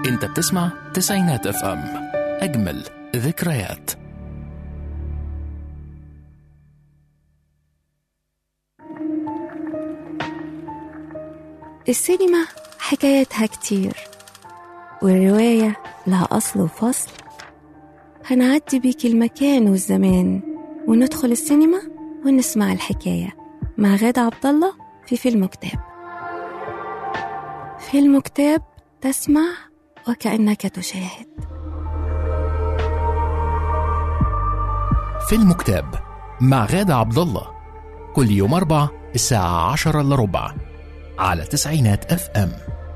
انت بتسمع تسعينات اف ام اجمل ذكريات السينما حكاياتها كتير والرواية لها أصل وفصل هنعدي بيك المكان والزمان وندخل السينما ونسمع الحكاية مع غادة عبد الله في فيلم كتاب فيلم كتاب تسمع وكأنك تشاهد فيلم كتاب مع غادة عبد الله كل يوم أربع الساعة عشرة إلا ربع على تسعينات اف ام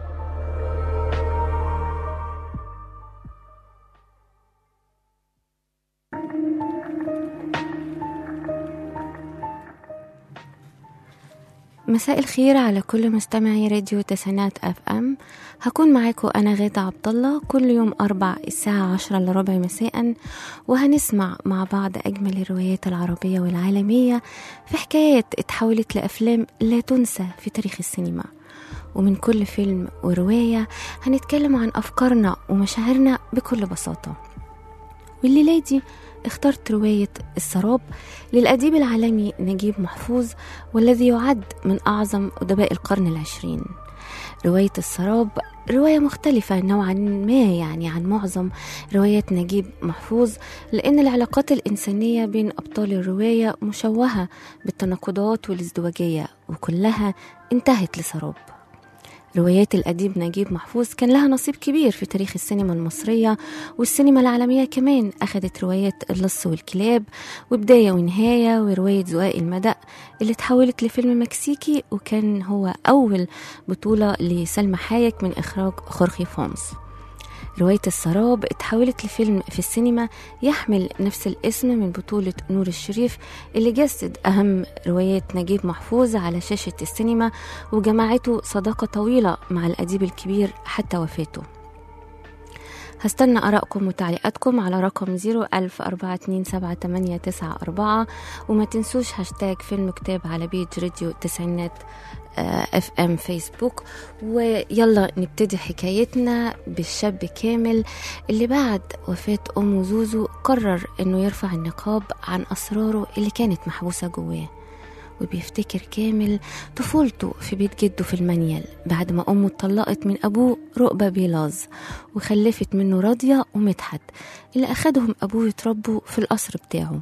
مساء الخير على كل مستمعي راديو تسعينات اف ام هكون معاكم انا غادة عبد الله كل يوم اربع الساعة عشرة الا ربع مساء وهنسمع مع بعض اجمل الروايات العربية والعالمية في حكايات اتحولت لافلام لا تنسى في تاريخ السينما ومن كل فيلم ورواية هنتكلم عن افكارنا ومشاعرنا بكل بساطة والليلة دي اخترت رواية السراب للأديب العالمي نجيب محفوظ والذي يعد من أعظم أدباء القرن العشرين رواية السراب رواية مختلفة نوعا ما يعني عن معظم روايات نجيب محفوظ لأن العلاقات الإنسانية بين أبطال الرواية مشوهة بالتناقضات والازدواجية وكلها انتهت لسراب روايات الأديب نجيب محفوظ كان لها نصيب كبير في تاريخ السينما المصرية والسينما العالمية كمان أخذت روايات اللص والكلاب وبداية ونهاية ورواية زقاق المدق اللي اتحولت لفيلم مكسيكي وكان هو أول بطولة لسلمى حايك من إخراج خورخي فونس رواية السراب اتحولت لفيلم في السينما يحمل نفس الاسم من بطولة نور الشريف اللي جسد أهم روايات نجيب محفوظ على شاشة السينما وجمعته صداقة طويلة مع الأديب الكبير حتى وفاته هستنى آرائكم وتعليقاتكم على رقم 010427894 وما تنسوش هاشتاج فيلم كتاب على بيج راديو التسعينات اف ام فيسبوك ويلا نبتدي حكايتنا بالشاب كامل اللي بعد وفاة أمه زوزو قرر إنه يرفع النقاب عن أسراره اللي كانت محبوسة جواه وبيفتكر كامل طفولته في بيت جده في المنيل بعد ما أمه اتطلقت من أبوه رؤبة بيلاز وخلفت منه راضية ومدحت اللي أخدهم أبوه يتربوا في القصر بتاعه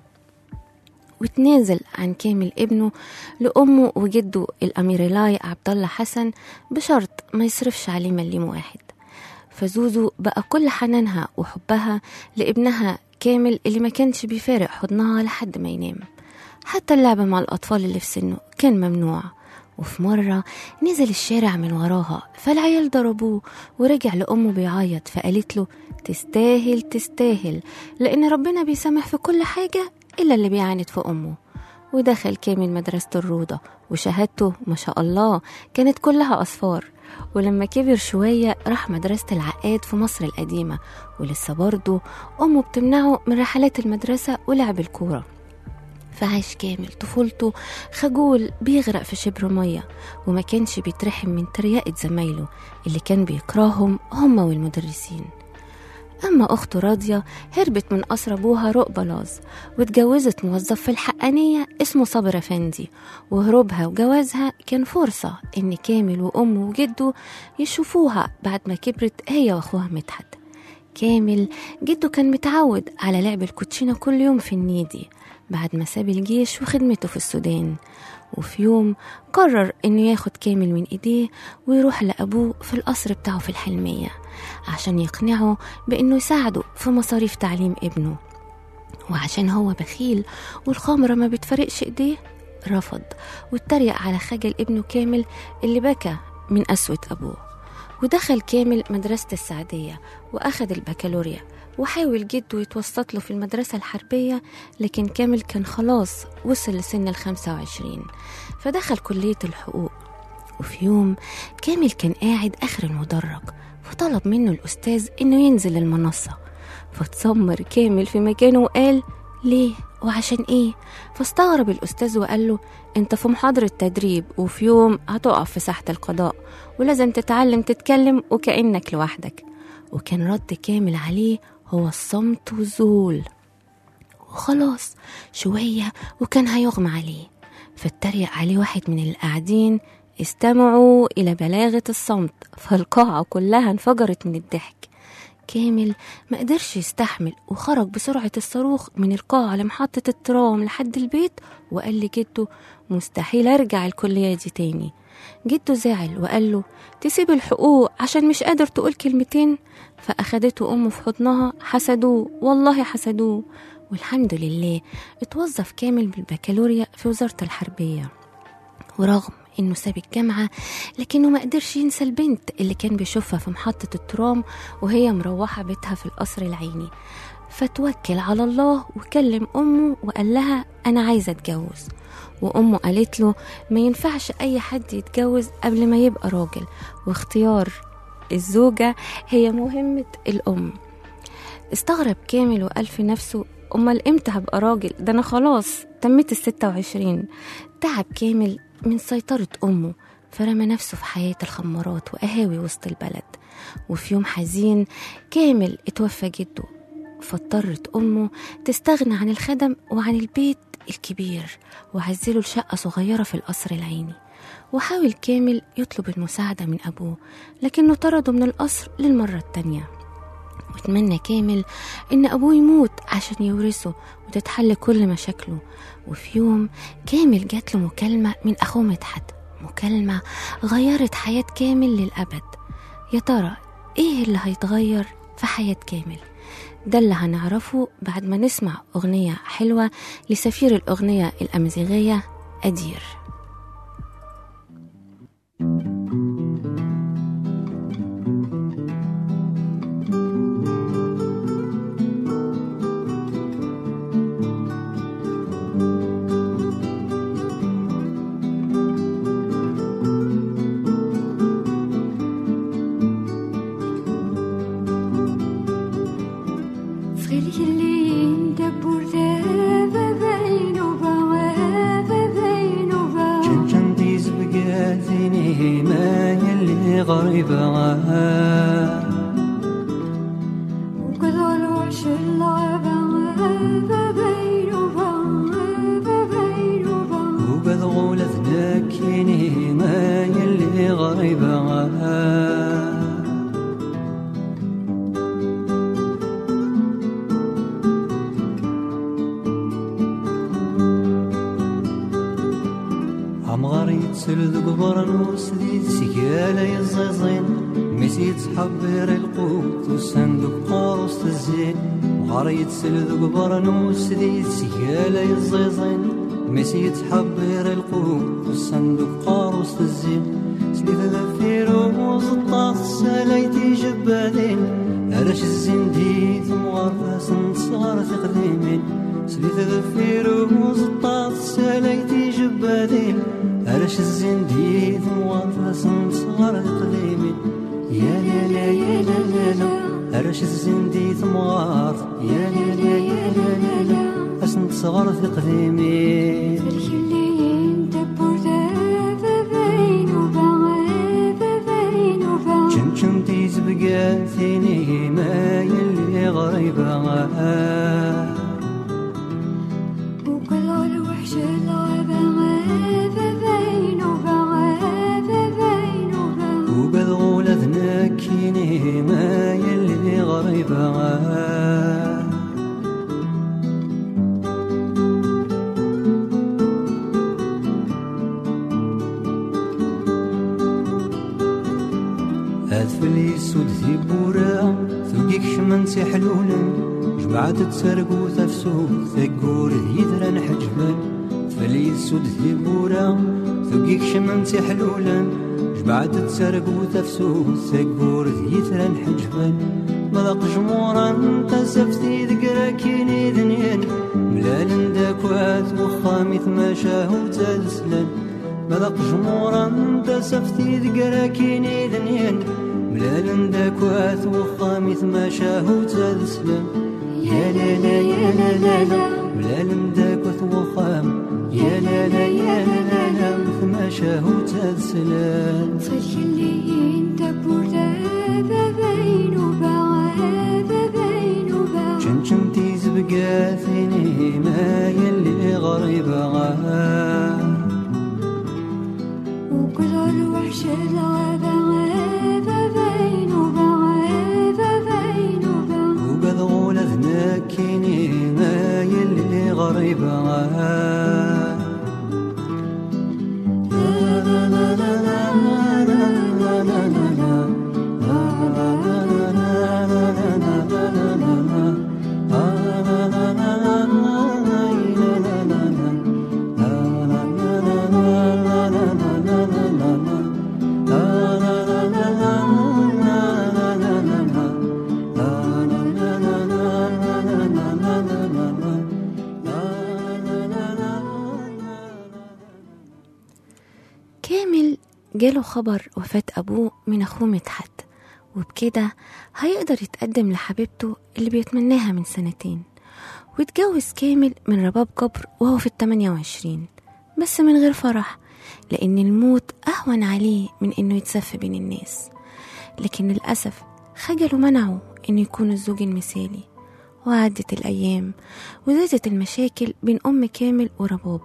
وتنازل عن كامل ابنه لأمه وجده الأميرلاي عبد الله حسن بشرط ما يصرفش عليه مليم واحد فزوزو بقى كل حنانها وحبها لابنها كامل اللي ما كانش بيفارق حضنها لحد ما ينام حتى اللعب مع الأطفال اللي في سنه كان ممنوع وفي مرة نزل الشارع من وراها فالعيال ضربوه ورجع لأمه بيعيط فقالت له تستاهل تستاهل لأن ربنا بيسامح في كل حاجة إلا اللي بيعاند في أمه ودخل كامل مدرسة الروضة وشهادته ما شاء الله كانت كلها أصفار ولما كبر شوية راح مدرسة العقاد في مصر القديمة ولسه برضه أمه بتمنعه من رحلات المدرسة ولعب الكورة فعاش كامل طفولته خجول بيغرق في شبر مية وما كانش بيترحم من تريقة زمايله اللي كان بيكرههم هما والمدرسين أما أخته راضية هربت من قصر أبوها رؤبة لاز واتجوزت موظف في الحقانية اسمه صابر أفندي وهروبها وجوازها كان فرصة إن كامل وأمه وجده يشوفوها بعد ما كبرت هي وأخوها مدحت كامل جده كان متعود على لعب الكوتشينة كل يوم في النادي بعد ما ساب الجيش وخدمته في السودان وفي يوم قرر انه ياخد كامل من ايديه ويروح لابوه في القصر بتاعه في الحلمية عشان يقنعه بانه يساعده في مصاريف تعليم ابنه وعشان هو بخيل والخمرة ما بتفرقش ايديه رفض واتريق على خجل ابنه كامل اللي بكى من قسوة أبوه ودخل كامل مدرسة السعدية وأخد البكالوريا وحاول جده يتوسط له في المدرسة الحربية لكن كامل كان خلاص وصل لسن الخمسة وعشرين فدخل كلية الحقوق وفي يوم كامل كان قاعد آخر المدرج فطلب منه الأستاذ إنه ينزل المنصة فتسمر كامل في مكانه وقال ليه وعشان ايه فاستغرب الأستاذ وقال له انت في محاضرة تدريب وفي يوم هتقف في ساحة القضاء ولازم تتعلم تتكلم وكأنك لوحدك وكان رد كامل عليه هو الصمت والذهول وخلاص شوية وكان هيغمى عليه فاتريق عليه واحد من القاعدين استمعوا إلى بلاغة الصمت فالقاعة كلها انفجرت من الضحك كامل ما قدرش يستحمل وخرج بسرعة الصاروخ من القاعة لمحطة الترام لحد البيت وقال لجده مستحيل أرجع الكلية دي تاني جده زعل وقال له تسيب الحقوق عشان مش قادر تقول كلمتين فأخدته أمه في حضنها حسدوه والله حسدوه والحمد لله اتوظف كامل بالبكالوريا في وزارة الحربية ورغم انه ساب الجامعة لكنه ما قدرش ينسى البنت اللي كان بيشوفها في محطة الترام وهي مروحة بيتها في القصر العيني فتوكل على الله وكلم أمه وقال لها أنا عايزة أتجوز وأمه قالت له ما ينفعش أي حد يتجوز قبل ما يبقى راجل واختيار الزوجة هي مهمة الأم استغرب كامل وقال في نفسه أمال إمتى هبقى راجل ده أنا خلاص تميت الستة وعشرين تعب كامل من سيطرة أمه فرمى نفسه في حياة الخمارات وقهاوي وسط البلد وفي يوم حزين كامل اتوفى جده فاضطرت أمه تستغنى عن الخدم وعن البيت الكبير وعزله لشقة صغيرة في القصر العيني وحاول كامل يطلب المساعدة من أبوه لكنه طرده من القصر للمرة التانية واتمنى كامل إن أبوه يموت عشان يورثه وتتحل كل مشاكله وفي يوم كامل جات له مكالمة من أخوه مدحت مكالمة غيرت حياة كامل للأبد يا ترى إيه اللي هيتغير في حياة كامل ده اللي هنعرفه بعد ما نسمع أغنية حلوة لسفير الأغنية الأمازيغية أدير Frilligen de borde bebeynova bebeynova جنجنتي زبقاتني ما يلي غريبة وقدر وعش اللعبة bebeynova bebeynova وقد غولت لكني ما يلي غريبة عمغار يتسل ذو قبرنوس ذي سكالة يزيزين ميسي تحبر القوت والصندوق قاروس الزين مغار يتسل ذو قبرنوس ذي سكالة يزيزين ميسي تحبر القوت والصندوق قاروس الزين سليف ذفيروز الطاس سلايتي جبادين علاش الزين دي ثم غرفاس صغار تقديمين سليت ذفيروز الطاس سلايتي جبادين علاش الزين دي ثم غرفاس صغار تقديمين يا لا لا يا لا لا لا علاش الزين دي ثم غرف يا لا لا يا لا لا لا أسنت صغار في قديمين Frilligen de borde bebeynova bebeynova جنجنتي زبقاتني ما يلي غريبة وقدر وحش اللعبة bebeynova bebeynova وقد غولت نكيني ما يلي غريبة أدفلي سود في بورا ثوقيك شمن حلولا جمعت تسرقو تفسو ثقور يدران حجبان فلي سود في بورا ثوقيك شمن حلولا جمعت تسرقو تفسو ثقور يدران حجبان مذاق جمورا تسفتي ذكرى كيني ذنين ملال داكوات وخامي ثماشاه وتلسلان مذاق جمورا تسفتي ذكرى كيني ذنين ملال داكوات وخامي ثماشاه وتلسلان يا لا لا يا لا لا لا ملال داكوات وخام يا لا لا يا لا لا لا ثماشاه وتلسلان Frilligen de borde bebeynova قاثني ما يلي غريبة وكل الوحش الغابة غابة بين وبغابة بين وبغ وقد غولة نكيني ما يلي غريبة كامل جاله خبر وفاة أبوه من أخوه مدحت وبكده هيقدر يتقدم لحبيبته اللي بيتمناها من سنتين واتجوز كامل من رباب كبر وهو في التمانية وعشرين بس من غير فرح لأن الموت أهون عليه من إنه يتسف بين الناس لكن للأسف خجله منعه إنه يكون الزوج المثالي وعدت الأيام وزادت المشاكل بين أم كامل ورباب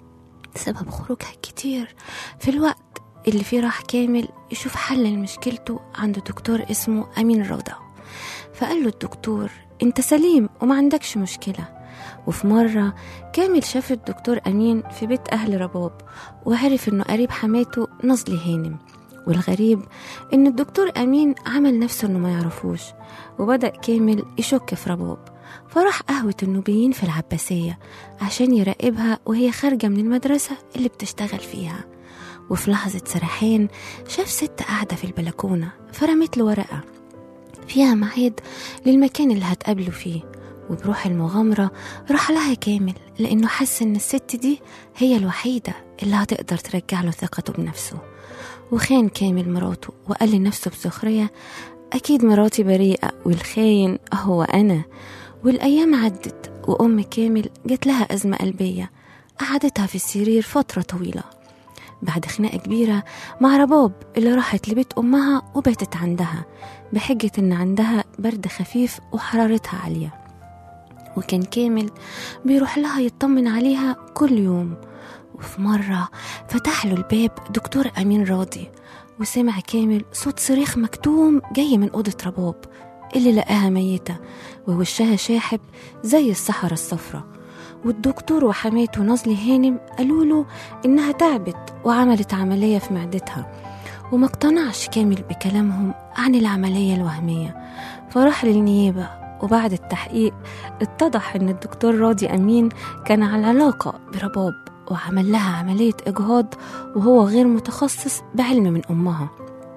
سبب خروجها كتير في الوقت اللي فيه راح كامل يشوف حل لمشكلته عند دكتور اسمه أمين رضا فقال له الدكتور انت سليم وما عندكش مشكلة وفي مرة كامل شاف الدكتور أمين في بيت أهل رباب وعرف إنه قريب حماته نزلي هانم والغريب إن الدكتور أمين عمل نفسه إنه ما يعرفوش وبدأ كامل يشك في رباب فراح قهوة النوبيين في العباسية عشان يراقبها وهي خارجة من المدرسة اللي بتشتغل فيها وفي لحظة سرحان شاف ست قاعدة في البلكونة فرمت له ورقة فيها ميعاد للمكان اللي هتقابله فيه وبروح المغامرة راح لها كامل لأنه حس إن الست دي هي الوحيدة اللي هتقدر ترجع له ثقته بنفسه وخان كامل مراته وقال لنفسه بسخرية أكيد مراتي بريئة والخاين هو أنا والأيام عدت وأم كامل جات لها أزمة قلبية قعدتها في السرير فترة طويلة بعد خناقة كبيرة مع رباب اللي راحت لبيت أمها وباتت عندها بحجة إن عندها برد خفيف وحرارتها عالية وكان كامل بيروح لها يطمن عليها كل يوم وفي مرة فتح له الباب دكتور أمين راضي وسمع كامل صوت صريخ مكتوم جاي من أوضة رباب اللي لقاها ميتة ووشها شاحب زي الصحراء الصفراء والدكتور وحماته نازلي هانم قالوا له إنها تعبت وعملت عملية في معدتها وما اقتنعش كامل بكلامهم عن العملية الوهمية فراح للنيابة وبعد التحقيق اتضح إن الدكتور راضي أمين كان على علاقة برباب وعمل لها عملية إجهاض وهو غير متخصص بعلم من أمها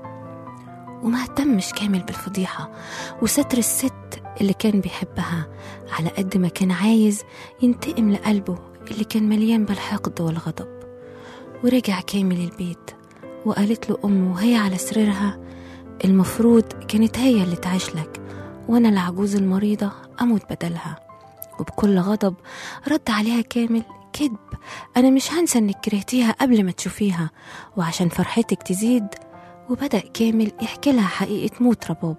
وما اهتمش كامل بالفضيحة وستر الست اللي كان بيحبها على قد ما كان عايز ينتقم لقلبه اللي كان مليان بالحقد والغضب ورجع كامل البيت وقالت له أمه وهي على سريرها المفروض كانت هي اللي تعيش لك وأنا العجوز المريضة أموت بدلها وبكل غضب رد عليها كامل كذب أنا مش هنسى إنك كرهتيها قبل ما تشوفيها وعشان فرحتك تزيد وبدأ كامل يحكي لها حقيقة موت رباب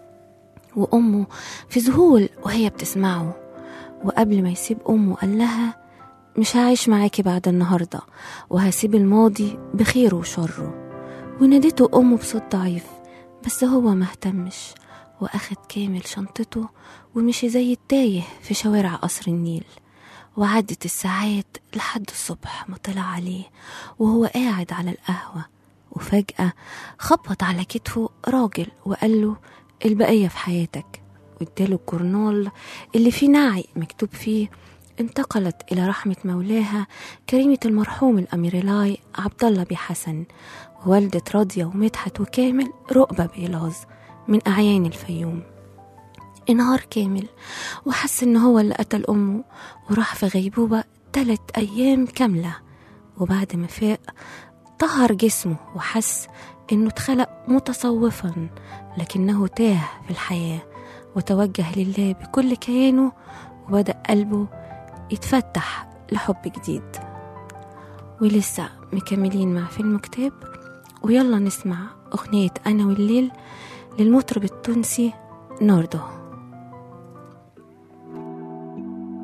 وأمه في ذهول وهي بتسمعه وقبل ما يسيب أمه قال لها مش هعيش معاكي بعد النهاردة وهسيب الماضي بخيره وشره ونادته أمه بصوت ضعيف بس هو ما اهتمش وأخد كامل شنطته ومشي زي التايه في شوارع قصر النيل وعدت الساعات لحد الصبح ما طلع عليه وهو قاعد على القهوة وفجأة خبط على كتفه راجل وقال له البقية في حياتك واداله الجورنال اللي فيه نعي مكتوب فيه انتقلت إلى رحمة مولاها كريمة المرحوم الأميرلاي عبد الله بي حسن ووالدة راضية ومدحت وكامل رؤبة بإيلاز من أعيان الفيوم انهار كامل وحس إن هو اللي قتل أمه وراح في غيبوبة تلت أيام كاملة وبعد ما فاق طهر جسمه وحس إنه اتخلق متصوفا لكنه تاه في الحياة وتوجه لله بكل كيانه وبدأ قلبه يتفتح لحب جديد ولسه مكملين مع فيلم كتاب ويلا نسمع أغنية أنا والليل للمطرب التونسي نوردو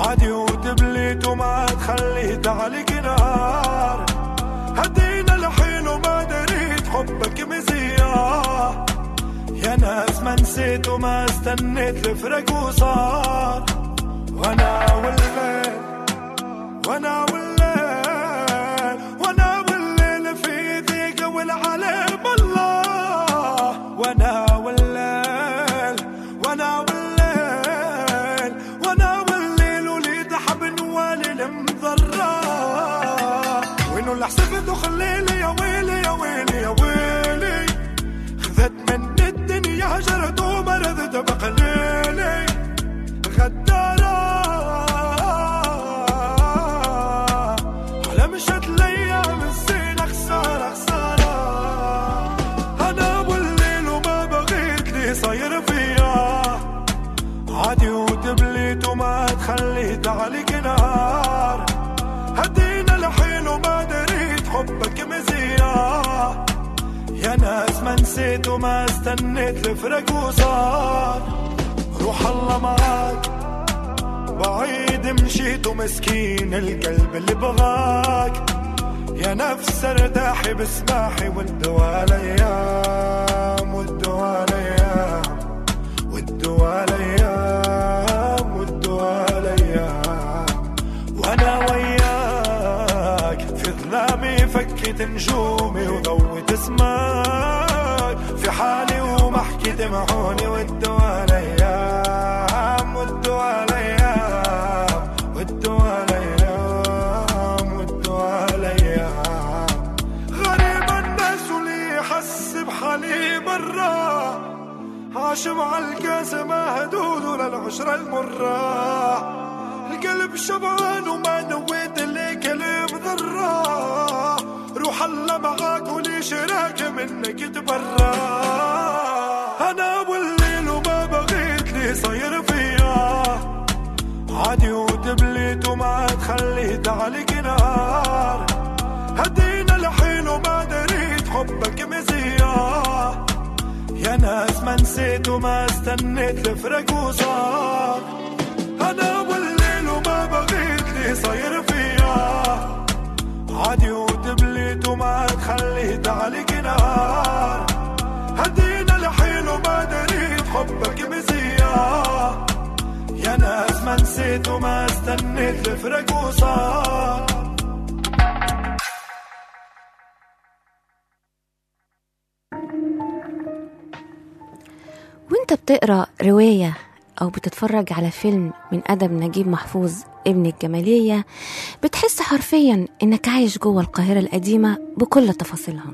عادي وتبليت وما تخليت عليك نار هدينا الحين وما دريت حبك مزيان يا ناس ما نسيت وما استنيت الفرق وصار وانا والليل وانا والليل وانا والليل في ضيق والعلم الله وانا والليل وانا والليل وانا والليل وليد حب نوالي المضرة وينو اللي حسبته خليلي يا ويلي يا ويلي يا ويلي خذت من الدنيا هجرت ومرضت بقليلي غدارة على مشت الايام الزينة خسارة خسارة انا والليل وما بغيت لي صاير فيا عادي وتبليت وما تخليت عليك نار هدينا الحين وما دريت حبك مزيان يا ناس ما نسيت وما استنيت الفرق وصار روح الله معاك بعيد مشيت ومسكين القلب اللي بغاك يا نفس ارتاحي بسماحي والدوا الايام والدوا الايام والدوا الايام والدوا الايام وانا وياك في ظلامي فكت نجومي وضوت اسمك في حالي وما حكيت معوني والدوا الايام والدوا الايام والدوا الايام والدوا الايام غريب الناس واللي يحس بحالي برا عاش مع الكاس مهدود للعشرة المرة القلب شبعان وما نويت اللي كلام ذرة روح الله معاك ولي شراك منك تبرى أنا والليل وما بغيت لي صاير فيا عادي وتبليت وما تخليت عليك نار هدينا الحين وما دريت حبك مزيان يا ناس ما نسيت وما استنيت الفرق وصار انا والليل وما بغيت لي صاير فيا عادي وتبليت وما تخليت عليك نار هدينا الحين وما دريت حبك مزيان يا ناس ما نسيت وما استنيت الفرق وصار وانت بتقرا روايه او بتتفرج على فيلم من ادب نجيب محفوظ ابن الجماليه بتحس حرفيا انك عايش جوه القاهره القديمه بكل تفاصيلها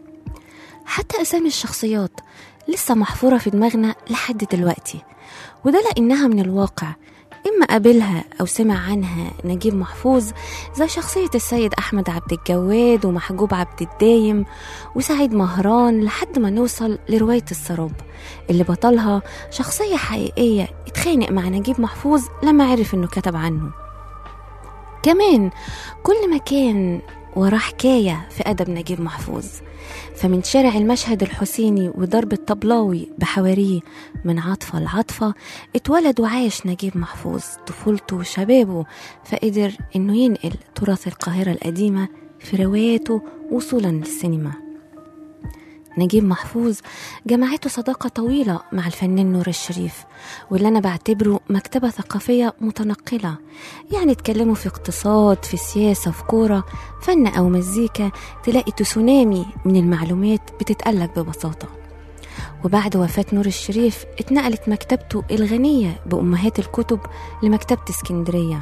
حتى اسامي الشخصيات لسه محفوره في دماغنا لحد دلوقتي وده لانها من الواقع إما قابلها أو سمع عنها نجيب محفوظ زي شخصية السيد أحمد عبد الجواد ومحجوب عبد الدايم وسعيد مهران لحد ما نوصل لرواية السراب اللي بطلها شخصية حقيقية اتخانق مع نجيب محفوظ لما عرف إنه كتب عنه كمان كل مكان وراه حكاية في أدب نجيب محفوظ فمن شارع المشهد الحسيني وضرب الطبلاوي بحواريه من عطفة لعطفة اتولد وعاش نجيب محفوظ طفولته وشبابه فقدر انه ينقل تراث القاهرة القديمة في رواياته وصولا للسينما نجيب محفوظ جمعته صداقة طويلة مع الفنان نور الشريف واللي أنا بعتبره مكتبة ثقافية متنقلة يعني اتكلموا في اقتصاد في سياسة في كورة فن أو مزيكا تلاقي تسونامي من المعلومات بتتقلك ببساطة وبعد وفاة نور الشريف اتنقلت مكتبته الغنية بأمهات الكتب لمكتبة اسكندرية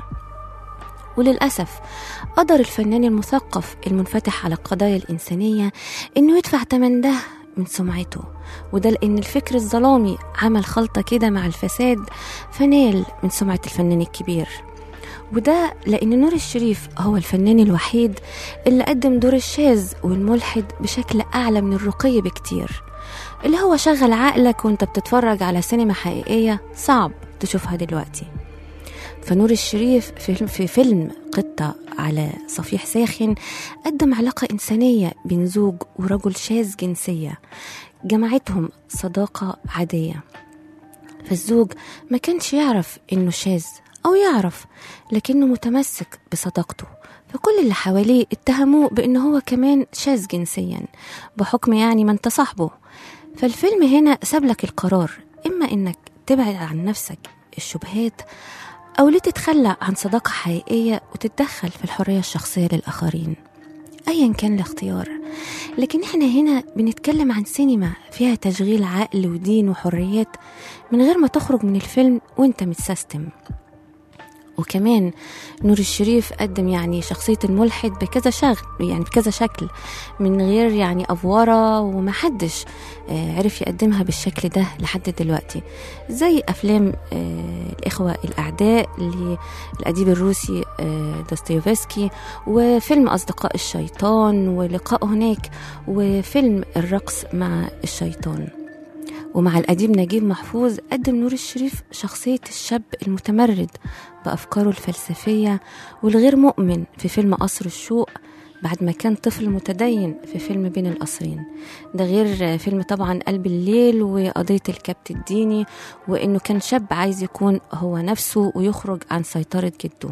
وللأسف قدر الفنان المثقف المنفتح على القضايا الإنسانية إنه يدفع تمن ده من سمعته وده لأن الفكر الظلامي عمل خلطة كده مع الفساد فنال من سمعة الفنان الكبير وده لأن نور الشريف هو الفنان الوحيد اللي قدم دور الشاذ والملحد بشكل أعلى من الرقي بكتير اللي هو شغل عقلك وانت بتتفرج على سينما حقيقية صعب تشوفها دلوقتي فنور الشريف في في فيلم قطة على صفيح ساخن قدم علاقة إنسانية بين زوج ورجل شاذ جنسية جمعتهم صداقة عادية فالزوج ما كانش يعرف إنه شاذ أو يعرف لكنه متمسك بصداقته فكل اللي حواليه اتهموه بأنه هو كمان شاذ جنسيا بحكم يعني ما انت صاحبه فالفيلم هنا ساب لك القرار إما إنك تبعد عن نفسك الشبهات أو لتتخلى عن صداقة حقيقية وتتدخل في الحرية الشخصية للآخرين أيا كان الاختيار لكن احنا هنا بنتكلم عن سينما فيها تشغيل عقل ودين وحريات من غير ما تخرج من الفيلم وانت متسيستم وكمان نور الشريف قدم يعني شخصية الملحد بكذا شغل يعني بكذا شكل من غير يعني أفورة ومحدش آه، عرف يقدمها بالشكل ده لحد دلوقتي زي أفلام آه، الإخوة الأعداء للأديب الروسي آه، دوستويفسكي وفيلم أصدقاء الشيطان ولقاء هناك وفيلم الرقص مع الشيطان ومع الأديب نجيب محفوظ قدم نور الشريف شخصية الشاب المتمرد بأفكاره الفلسفية والغير مؤمن في فيلم قصر الشوق بعد ما كان طفل متدين في فيلم بين القصرين ده غير فيلم طبعا قلب الليل وقضية الكبت الديني وإنه كان شاب عايز يكون هو نفسه ويخرج عن سيطرة جده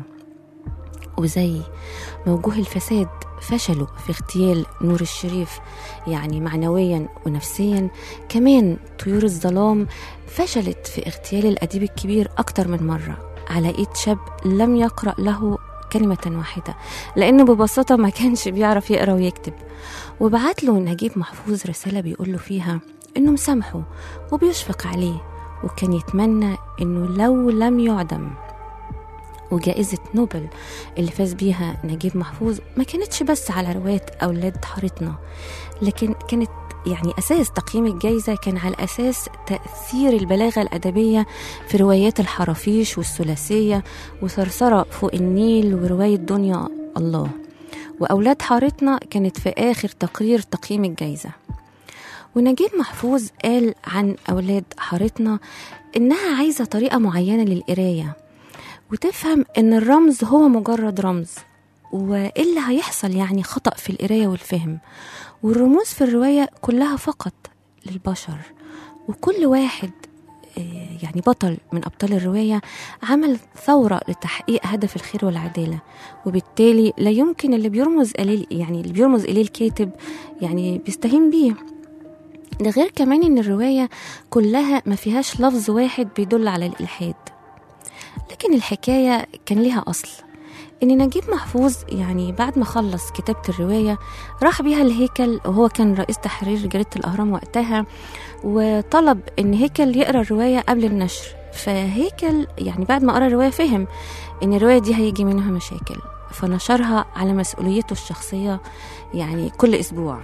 وزي موجوه الفساد فشلوا في اغتيال نور الشريف يعني معنويا ونفسيا كمان طيور الظلام فشلت في اغتيال الأديب الكبير أكتر من مرة على إيد شاب لم يقرأ له كلمة واحدة لأنه ببساطة ما كانش بيعرف يقرأ ويكتب وبعت له نجيب محفوظ رسالة بيقول له فيها إنه مسامحه وبيشفق عليه وكان يتمنى إنه لو لم يعدم وجائزة نوبل اللي فاز بيها نجيب محفوظ ما كانتش بس على رواية أولاد حارتنا لكن كانت يعني أساس تقييم الجائزة كان على أساس تأثير البلاغة الأدبية في روايات الحرافيش والثلاثية وثرثرة فوق النيل ورواية دنيا الله وأولاد حارتنا كانت في آخر تقرير تقييم الجائزة ونجيب محفوظ قال عن أولاد حارتنا إنها عايزة طريقة معينة للقراية وتفهم ان الرمز هو مجرد رمز وايه اللي هيحصل يعني خطأ في القراية والفهم والرموز في الرواية كلها فقط للبشر وكل واحد آه، يعني بطل من أبطال الرواية عمل ثورة لتحقيق هدف الخير والعدالة وبالتالي لا يمكن اللي بيرمز إليه يعني اللي بيرمز إليه الكاتب يعني بيستهين بيه ده غير كمان إن الرواية كلها ما فيهاش لفظ واحد بيدل على الإلحاد لكن الحكاية كان ليها أصل إن نجيب محفوظ يعني بعد ما خلص كتابة الرواية راح بيها الهيكل وهو كان رئيس تحرير جريدة الأهرام وقتها وطلب إن هيكل يقرأ الرواية قبل النشر فهيكل يعني بعد ما قرأ الرواية فهم إن الرواية دي هيجي منها مشاكل فنشرها على مسؤوليته الشخصية يعني كل أسبوع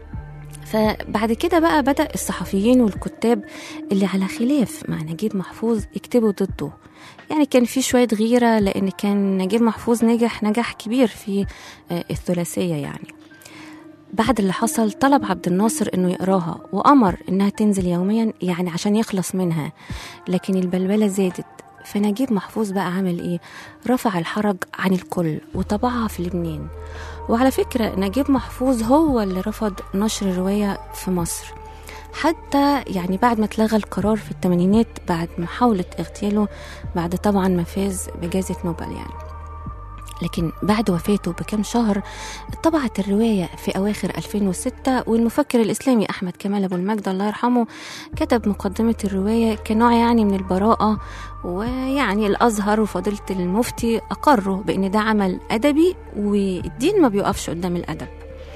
فبعد كده بقى بدأ الصحفيين والكتاب اللي على خلاف مع نجيب محفوظ يكتبوا ضده يعني كان في شوية غيرة لأن كان نجيب محفوظ نجح نجاح كبير في آه، الثلاثية يعني بعد اللي حصل طلب عبد الناصر انه يقراها وامر انها تنزل يوميا يعني عشان يخلص منها لكن البلبله زادت فنجيب محفوظ بقى عمل ايه رفع الحرج عن الكل وطبعها في لبنان وعلى فكرة نجيب محفوظ هو اللي رفض نشر الرواية في مصر حتى يعني بعد ما اتلغى القرار في الثمانينات بعد محاولة اغتياله بعد طبعا ما فاز بجائزة نوبل يعني لكن بعد وفاته بكم شهر طبعت الرواية في أواخر 2006 والمفكر الإسلامي أحمد كمال أبو المجد الله يرحمه كتب مقدمة الرواية كنوع يعني من البراءة ويعني الأزهر وفضيلة المفتي أقروا بأن ده عمل أدبي والدين ما بيقفش قدام الأدب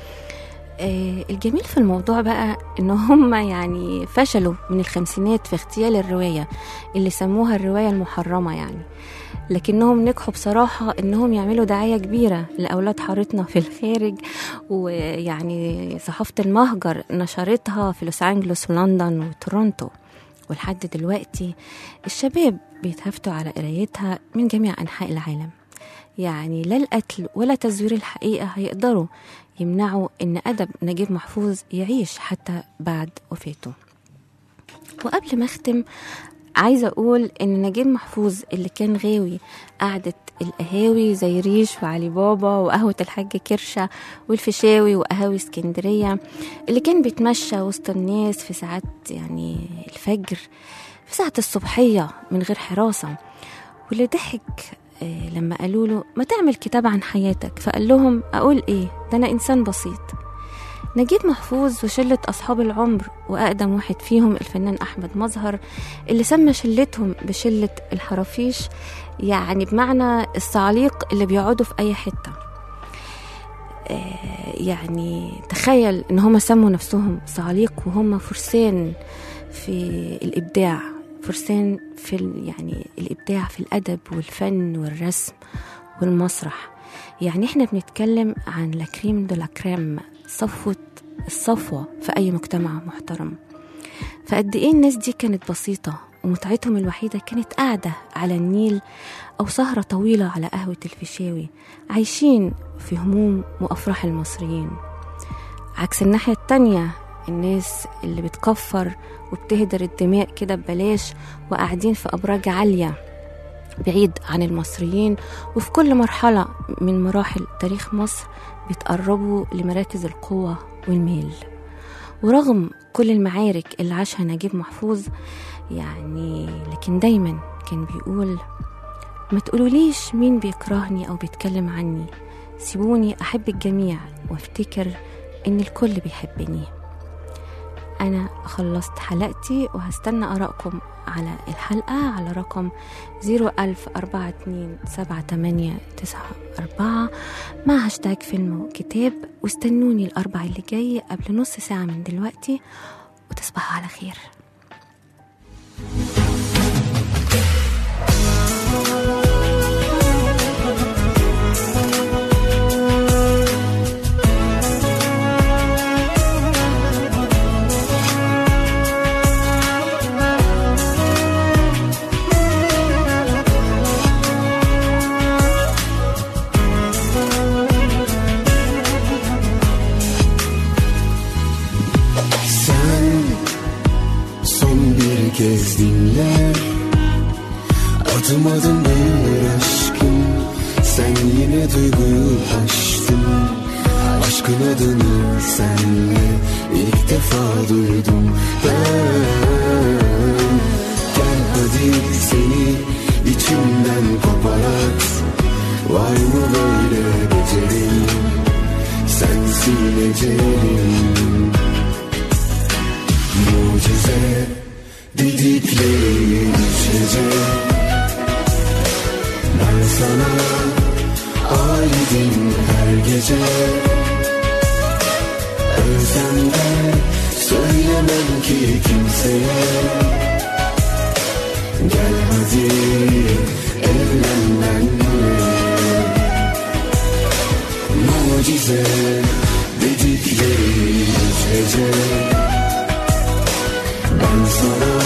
آه، الجميل في الموضوع بقى ان هم يعني فشلوا من الخمسينات في اغتيال الروايه اللي سموها الروايه المحرمه يعني لكنهم نجحوا بصراحة إنهم يعملوا دعاية كبيرة لأولاد حارتنا في الخارج ويعني صحافة المهجر نشرتها في لوس أنجلوس ولندن وتورونتو ولحد دلوقتي الشباب بيتهافتوا على قرايتها من جميع أنحاء العالم يعني لا القتل ولا تزوير الحقيقة هيقدروا يمنعوا إن أدب نجيب محفوظ يعيش حتى بعد وفاته وقبل ما أختم عايزة أقول إن نجيب محفوظ اللي كان غاوي قعدة القهاوي زي ريش وعلي بابا وقهوة الحاج كرشة والفيشاوي وقهاوي اسكندرية اللي كان بيتمشى وسط الناس في ساعات يعني الفجر في ساعة الصبحية من غير حراسة واللي ضحك آه، لما قالوا له ما تعمل كتاب عن حياتك فقال لهم أقول إيه ده أنا إنسان بسيط نجيب محفوظ وشلة أصحاب العمر وأقدم واحد فيهم الفنان أحمد مظهر اللي سمى شلتهم بشلة الحرافيش يعني بمعنى الصعاليق اللي بيقعدوا في أي حتة آه، يعني تخيل ان هم سموا نفسهم صعاليق وهم فرسان في الابداع فرسان في ال- يعني الابداع في الادب والفن والرسم والمسرح يعني احنا بنتكلم عن لاكريم دو لاكريم صفوة الصفوة في أي مجتمع محترم فقد إيه الناس دي كانت بسيطة ومتعتهم الوحيدة كانت قاعدة على النيل أو سهرة طويلة على قهوة الفيشاوي عايشين في هموم وأفراح المصريين عكس الناحية التانية الناس اللي بتكفر وبتهدر الدماء كده ببلاش وقاعدين في أبراج عالية بعيد عن المصريين وفي كل مرحلة من مراحل تاريخ مصر بيتقربوا لمراكز القوة والميل ورغم كل المعارك اللي عاشها نجيب محفوظ يعني لكن دايما كان بيقول ما تقولوليش مين بيكرهني أو بيتكلم عني سيبوني أحب الجميع وافتكر إن الكل بيحبني أنا خلصت حلقتي وهستنى آرائكم على الحلقة على رقم 010427894 مع هاشتاج فيلم وكتاب واستنوني الأربع اللي جاي قبل نص ساعة من دلوقتي وتصبحوا على خير Sen son bir kez dinle Adım adım büyür aşkım Sen yine duyguyu aştın Aşkın adını senle ilk defa duydum ben Gel hadi seni içimden koparat Var mı böyle becerim Sensin ecelim Mucize dedikleri gece Ben sana aidim her gece Ölsem de söylemem ki kimseye Gel hadi evlen benimle Mucize dedikleri gece ben sana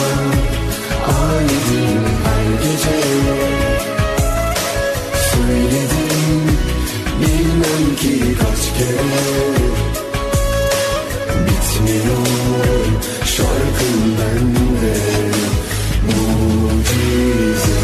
aidim her gece Söyledim bilmem ki kaç kere Bitmiyor şarkım bende Mucize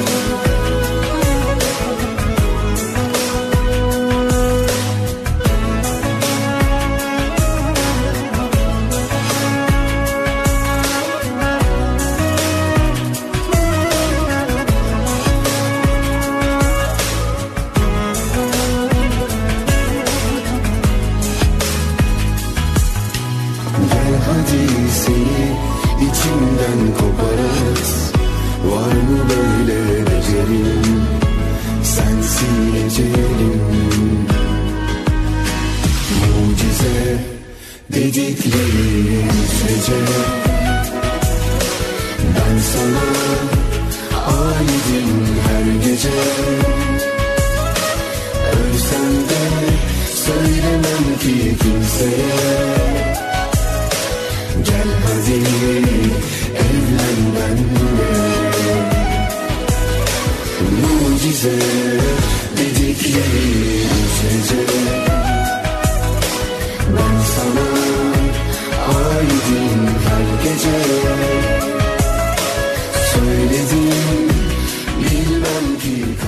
Gel hadi seni içimden koparat Var mı böyle becerim Sensin ecelim Mucize dedikleri gece Ben sana aidim her gece Ölsem de söylemem ki kimseye Gel hadi evlen benimle Mucize dedikleri gece Ben sana aidim her gece Söyledim bilmem ki